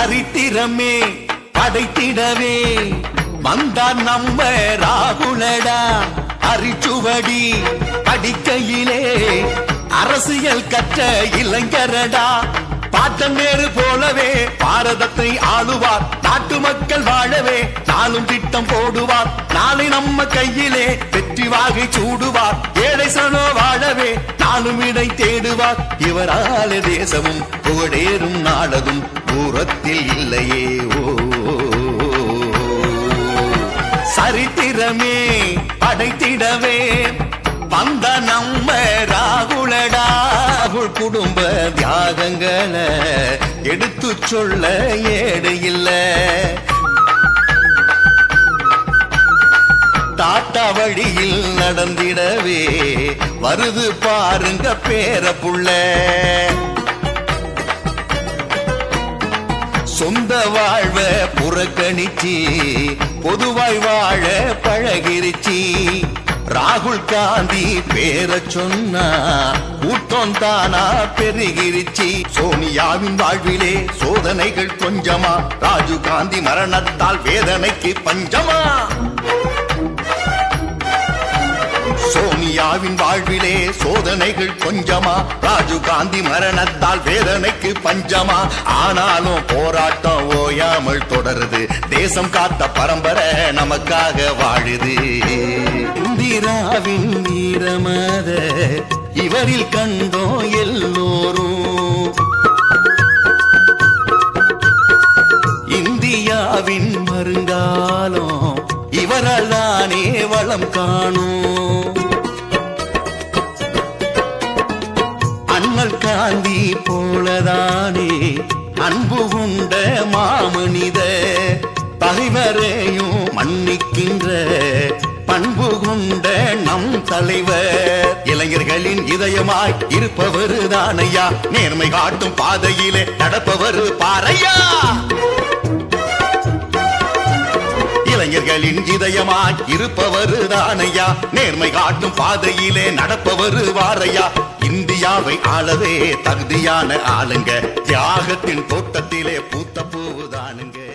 சரித்திரமே படைத்திடவே வந்தான் நம்ம ராகுலடா அரிச்சுவடி படிக்கையிலே அரசியல் கற்ற இளைஞரடா பாட்டம் வேறு போலவே பாரதத்தை ஆளுவார் நாட்டு மக்கள் வாழவே நாளும் திட்டம் போடுவார் நாளை நம்ம கையிலே வெற்றி வாகை சூடுவார் ஏழை சனோ வாழவே நாளும் இடை தேடுவார் இவரால தேசமும் புகழேறும் நாடதும் தூரத்தில் இல்லையே ஓ சரித்திரமே படைத்திடவே வந்த நம்ம ராகுலடா ராகுல் குடும்ப தியாகங்களை எடுத்து சொல்ல ஏடு இல்ல தாத்தா வழியில் நடந்திடவே வருது பாருங்க பேர புள்ள சொந்த வாழ்வ புறக்கணிச்சு பொதுவாய் வாழ பழகிருச்சு ராகுல் காந்தி பேர சொன்னா கூட்டம் தானா பெருகிருச்சு சோனியாவின் வாழ்விலே சோதனைகள் கொஞ்சமா ராஜீவ் காந்தி மரணத்தால் வேதனைக்கு பஞ்சமா சோனியாவின் வாழ்விலே சோதனைகள் கொஞ்சமா ராஜீவ் காந்தி மரணத்தால் வேதனைக்கு பஞ்சமா ஆனாலும் போராட்டம் ஓயாமல் தொடருது தேசம் காத்த பரம்பரை நமக்காக வாழுது இந்திராவின் வீரமத இவரில் கண்டோம் எல்லோரும் இந்தியாவின் வருங்காலம் இவரால் தானே வளம் காணும் அண்ணல் காந்தி போலதானே அன்பு கொண்ட மாமனித பகைவரையும் மன்னிக்கின்ற பண்பு கொண்ட நம் தலைவர் இளைஞர்களின் இதயமாய் இருப்பவர் தானையா நேர்மை காட்டும் பாதையிலே நடப்பவர் பாரையா இளைஞர்களின் இதயமாய் இருப்பவர் தானையா நேர்மை காட்டும் பாதையிலே நடப்பவர் வாரையா இந்தியாவை ஆளவே தகுதியான ஆளுங்க தியாகத்தின் தோட்டத்திலே பூத்த பூவுதானுங்க